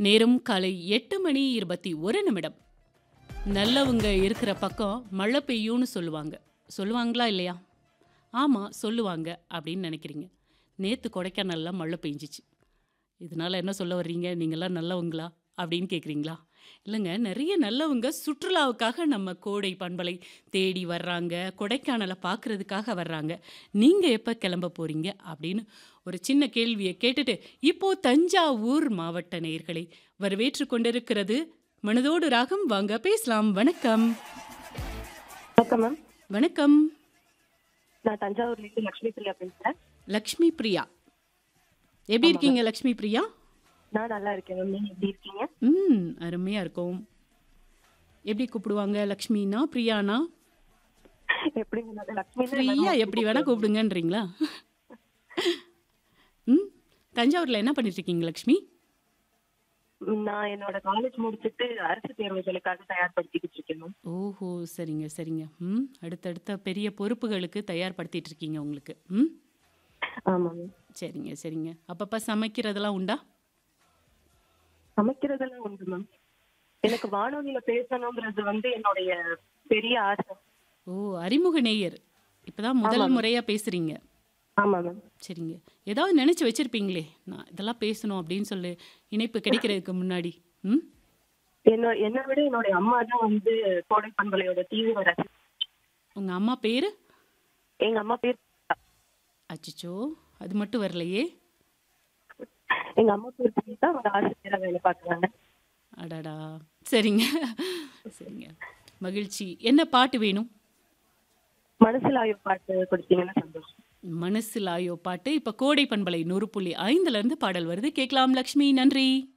நேரம் காலை எட்டு மணி இருபத்தி ஒரு நிமிடம் நல்லவங்க இருக்கிற பக்கம் மழை பெய்யும்னு சொல்லுவாங்க சொல்லுவாங்களா இல்லையா ஆமாம் சொல்லுவாங்க அப்படின்னு நினைக்கிறீங்க நேற்று கொடைக்கானலில் மழை பெஞ்சிச்சு இதனால் என்ன சொல்ல வர்றீங்க நீங்களாம் நல்லவங்களா அப்படின்னு கேட்குறீங்களா இல்லைங்க நிறைய நல்லவங்க சுற்றுலாவுக்காக நம்ம கோடை பண்பலை தேடி வர்றாங்க கொடைக்கானலை பார்க்குறதுக்காக வர்றாங்க நீங்கள் எப்போ கிளம்ப போகிறீங்க அப்படின்னு ஒரு சின்ன கேள்வியை கேட்டுட்டு இப்போ தஞ்சாவூர் மாவட்ட நேயர்களை வரவேற்று கொண்டிருக்கிறது மனதோடு ராகம் வாங்க பேசலாம் வணக்கம் வணக்கம் மேம் வணக்கம் நான் தஞ்சாவூர்ல இருந்து லட்சுமி பிரியா பேசுறேன் லக்ஷ்மி பிரியா எப்படி இருக்கீங்க லக்ஷ்மி பிரியா நான் நல்லா இருக்கேன் மேம் நீங்க எப்படி இருக்கீங்க ம் அருமையாக இருக்கும் எப்படி கூப்பிடுவாங்க லக்ஷ்மினா பிரியானா எப்படி சொன்னது லட்சுமி ஃப்ரீயா எப்படி வேணா கூப்பிடுங்கன்றீங்களா ம் தஞ்சாவூர்ல என்ன பண்ணிட்டு இருக்கீங்க லக்ஷ்மி நான் என்னோட காலேஜ் முடிச்சிட்டு அரசு தேர்வுகளுக்காக தயார்படுத்திக்கிட்டு இருக்கேன் மேம் ஓஹோ சரிங்க சரிங்க ம் அடுத்தடுத்த பெரிய பொறுப்புகளுக்கு தயார்படுத்திட்டு இருக்கீங்க உங்களுக்கு ம் ஆமா மேம் சரிங்க சரிங்க அப்பப்போ சமைக்கிறதெல்லாம் உண்டா சமைக்கிறதெல்லாம் உண்டு மேம் எனக்கு வானொலியில பேசணுங்கிறது வந்து என்னுடைய பெரிய ஆசை ஓ அறிமுக நேயர் இப்பதான் முதல் முறையா பேசுறீங்க ஆமா மேம் சரிங்க ஏதாவது நினைச்சு வச்சிருப்பீங்களே நான் இதெல்லாம் பேசணும் அப்படின்னு சொல்லி இணைப்பு கிடைக்கிறதுக்கு முன்னாடி ம் என்ன என்னை விட என்னுடைய அம்மா தான் வந்து கோடை பண்பலையோட தீவிர ரசி உங்க அம்மா பேரு எங்க அம்மா பேர் அச்சச்சோ அது மட்டும் வரலையே எங்க அம்மா பேர் புனிதா ஒரு ஆசிரியரா வேலை பார்க்கறாங்க அடடா சரிங்க சரிங்க மகிழ்ச்சி என்ன பாட்டு வேணும் மனசுல ஆயோ பாட்டு கொடுத்தீங்கன்னா சந்தோஷம் மனசில் ஆயோ பாட்டு இப்போ கோடை பண்பலை நூறு புள்ளி ஐந்துல இருந்து பாடல் வருது கேட்கலாம் லக்ஷ்மி நன்றி